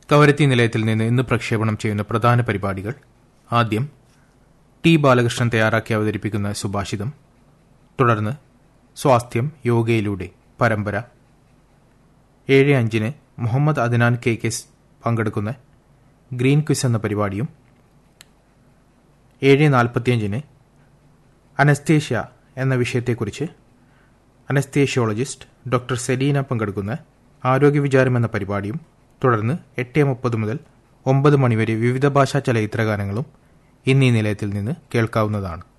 കവരത്തി നിലയത്തിൽ നിന്ന് ഇന്ന് പ്രക്ഷേപണം ചെയ്യുന്ന പ്രധാന പരിപാടികൾ ആദ്യം ടി ബാലകൃഷ്ണൻ തയ്യാറാക്കി അവതരിപ്പിക്കുന്ന സുഭാഷിതം തുടർന്ന് സ്വാസ്ഥ്യം യോഗയിലൂടെ പരമ്പര ഏഴ് അഞ്ചിന് മുഹമ്മദ് അദ്നാൻ കെ കെസ് പങ്കെടുക്കുന്ന ഗ്രീൻ ക്വിസ് എന്ന പരിപാടിയും ഏഴ് നാൽപ്പത്തിയഞ്ചിന് അനസ്തേഷ്യ എന്ന വിഷയത്തെക്കുറിച്ച് അനസ്തേഷ്യോളജിസ്റ്റ് ഡോക്ടർ സെലീന പങ്കെടുക്കുന്ന ആരോഗ്യ വിചാരം എന്ന പരിപാടിയും തുടർന്ന് എട്ട് മുപ്പത് മുതൽ ഒമ്പത് മണിവരെ വിവിധ ഭാഷാ ചലച്ചിത്രഗാനങ്ങളും ഇന്നീ നിലയത്തിൽ നിന്ന് കേൾക്കാവുന്നതാണ്